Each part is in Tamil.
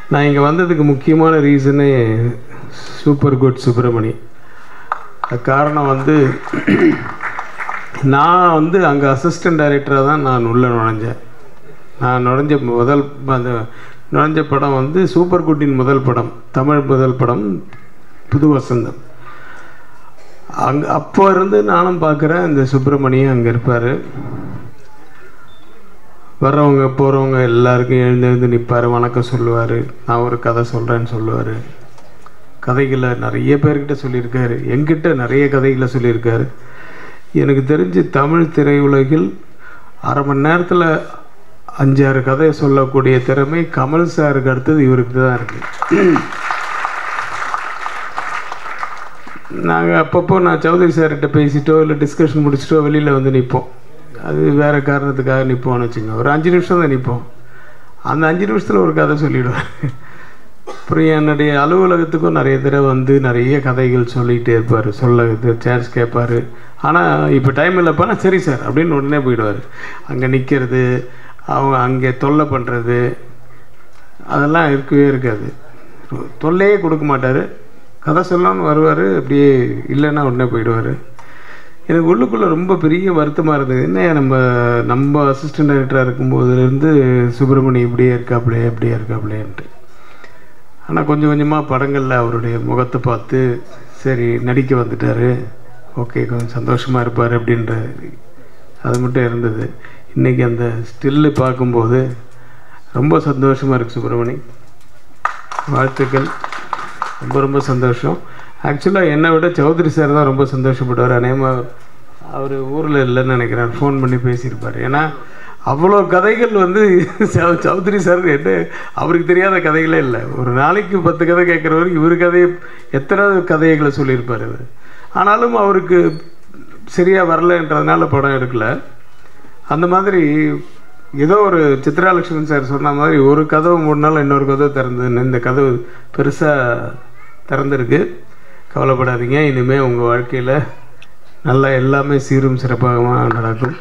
நான் இங்கே வந்ததுக்கு முக்கியமான ரீசனே சூப்பர் குட் சுப்பிரமணி அது காரணம் வந்து நான் வந்து அங்கே அசிஸ்டன்ட் டைரக்டராக தான் நான் உள்ளே நுழைஞ்சேன் நான் நுழைஞ்ச முதல் அந்த நுழைஞ்ச படம் வந்து சூப்பர் குட்டின் முதல் படம் தமிழ் முதல் படம் புது வசந்தம் அங்கே அப்போ இருந்து நானும் பார்க்குறேன் இந்த சுப்பிரமணியம் அங்கே இருப்பார் வர்றவங்க போகிறவங்க எல்லாருக்கும் எழுந்து எழுந்து நிற்பார் வணக்கம் சொல்லுவார் நான் ஒரு கதை சொல்கிறேன்னு சொல்லுவார் கதைகளை நிறைய பேர்கிட்ட சொல்லியிருக்காரு என்கிட்ட நிறைய கதைகளை சொல்லியிருக்காரு எனக்கு தெரிஞ்சு தமிழ் திரையுலகில் அரை மணி நேரத்தில் அஞ்சாறு கதையை சொல்லக்கூடிய திறமை கமல் சாருக்கு அடுத்தது இவருக்கு தான் இருக்குது நாங்கள் அப்பப்போ நான் சௌதரி சார்கிட்ட பேசிட்டோ இல்லை டிஸ்கஷன் முடிச்சிட்டோ வெளியில் வந்து நிற்போம் அது வேறு காரணத்துக்காக நிற்போம்னு வச்சுங்க ஒரு அஞ்சு நிமிஷம் தான் நிற்போம் அந்த அஞ்சு நிமிஷத்தில் ஒரு கதை சொல்லிவிடுவேன் அப்புறம் என்னுடைய அலுவலகத்துக்கும் நிறைய தடவை வந்து நிறைய கதைகள் சொல்லிகிட்டே இருப்பார் சொல்ல சான்ஸ் கேட்பார் ஆனால் இப்போ டைம் இல்லைப்பானா சரி சார் அப்படின்னு உடனே போயிடுவார் அங்கே நிற்கிறது அவங்க அங்கே தொல்லை பண்ணுறது அதெல்லாம் இருக்கவே இருக்காது தொல்லையே கொடுக்க மாட்டார் கதை சொல்லலாம்னு வருவார் அப்படியே இல்லைன்னா உடனே போயிடுவார் எனக்கு உள்ளுக்குள்ளே ரொம்ப பெரிய வருத்தமாக இருந்தது என்ன நம்ம நம்ம அசிஸ்டன்ட் டைரக்டராக இருக்கும்போதுலேருந்து சுப்பிரமணி இப்படியே இருக்காப்லே இப்படியே இருக்காப்லேன்ட்டு ஆனால் கொஞ்சம் கொஞ்சமாக படங்களில் அவருடைய முகத்தை பார்த்து சரி நடிக்க வந்துட்டார் ஓகே கொஞ்சம் சந்தோஷமாக இருப்பார் அப்படின்ற அது மட்டும் இருந்தது இன்றைக்கி அந்த ஸ்டில்லு பார்க்கும்போது ரொம்ப சந்தோஷமாக இருக்குது சுப்பிரமணி வாழ்த்துக்கள் ரொம்ப ரொம்ப சந்தோஷம் ஆக்சுவலாக என்னை விட சௌத்ரி சார் தான் ரொம்ப சந்தோஷப்படுவார் அநேகமாக அவர் ஊரில் இல்லைன்னு நினைக்கிறேன் ஃபோன் பண்ணி பேசியிருப்பார் ஏன்னா அவ்வளோ கதைகள் வந்து சௌ- சௌத்ரி சார் என்ன அவருக்கு தெரியாத கதைகளே இல்லை ஒரு நாளைக்கு பத்து கதை கேட்குறவர் இவர் கதையை எத்தனை கதைகளை சொல்லியிருப்பார் அவர் ஆனாலும் அவருக்கு சரியாக வரலன்றதுனால படம் எடுக்கல அந்த மாதிரி ஏதோ ஒரு சித்ரா லட்சுமணன் சார் சொன்ன மாதிரி ஒரு கதவு மூடினாலும் இன்னொரு கதவு திறந்ததுன்னு இந்த கதவு பெருசாக திறந்திருக்கு கவலைப்படாதீங்க இனிமேல் உங்கள் வாழ்க்கையில் நல்லா எல்லாமே சீரும் சிறப்பாக நடக்கும்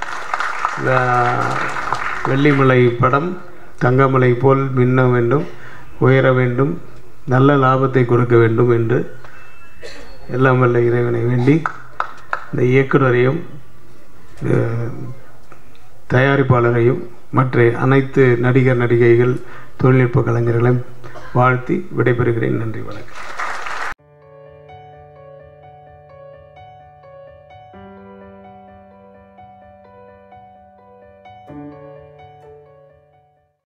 வே- வெள்ளிமலை படம் தங்கமலை போல் மின்ன வேண்டும் உயர வேண்டும் நல்ல லாபத்தை கொடுக்க வேண்டும் என்று எல்லாம் வல்ல இறைவனை வேண்டி இந்த இயக்குனரையும் அஹ், தயாரிப்பாளரையும் மற்ற அனைத்து நடிகர் நடிகைகள் தொழில்நுட்ப கலைஞர்களையும் வாழ்த்தி விடைபெறுகிறேன் நன்றி வணக்கம்